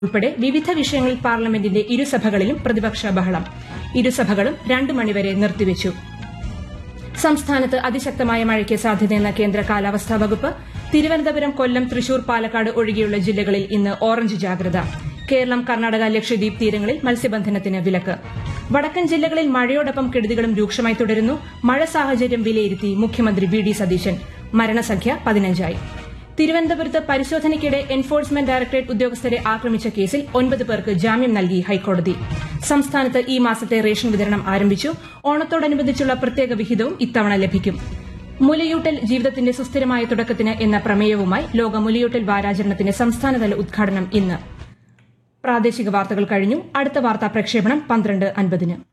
ഉൾപ്പെടെ വിവിധ വിഷയങ്ങളിൽ പാർലമെന്റിന്റെ ഇരുസഭകളിലും പ്രതിപക്ഷ ബഹളം ഇരുസഭകളും രണ്ടു മണിവരെ നിർത്തിവച്ചു സംസ്ഥാനത്ത് അതിശക്തമായ മഴയ്ക്ക് സാധ്യതയെന്ന കേന്ദ്ര കാലാവസ്ഥാ വകുപ്പ് തിരുവനന്തപുരം കൊല്ലം തൃശൂർ പാലക്കാട് ഒഴികെയുള്ള ജില്ലകളിൽ ഇന്ന് ഓറഞ്ച് ജാഗ്രത കേരളം കർണാടക ലക്ഷദ്വീപ് തീരങ്ങളിൽ മത്സ്യബന്ധനത്തിന് വിലക്ക് വടക്കൻ ജില്ലകളിൽ മഴയോടൊപ്പം കെടുതികളും രൂക്ഷമായി തുടരുന്നു മഴ സാഹചര്യം വിലയിരുത്തി മുഖ്യമന്ത്രി വി ഡി സതീശൻ മരണസംഖ്യ പതിനഞ്ചായി തിരുവനന്തപുരത്ത് പരിശോധനയ്ക്കിടെ എൻഫോഴ്സ്മെന്റ് ഡയറക്ടറേറ്റ് ഉദ്യോഗസ്ഥരെ ആക്രമിച്ച കേസിൽ ഒൻപത് പേർക്ക് ജാമ്യം നൽകി ഹൈക്കോടതി സംസ്ഥാനത്ത് ഈ മാസത്തെ റേഷൻ വിതരണം ആരംഭിച്ചു ഓണത്തോടനുബന്ധിച്ചുള്ള പ്രത്യേക വിഹിതവും ഇത്തവണ ലഭിക്കും മുലയൂട്ടൽ ജീവിതത്തിന്റെ സുസ്ഥിരമായ തുടക്കത്തിന് എന്ന പ്രമേയവുമായി ലോക മുലയൂട്ടൽ വാരാചരണത്തിന്റെ സംസ്ഥാനതല ഉദ്ഘാടനം ഇന്ന് പ്രാദേശിക വാർത്തകൾ കഴിഞ്ഞു അടുത്ത വാർത്താ പ്രക്ഷേപണം പന്ത്രണ്ട് അൻപതിന്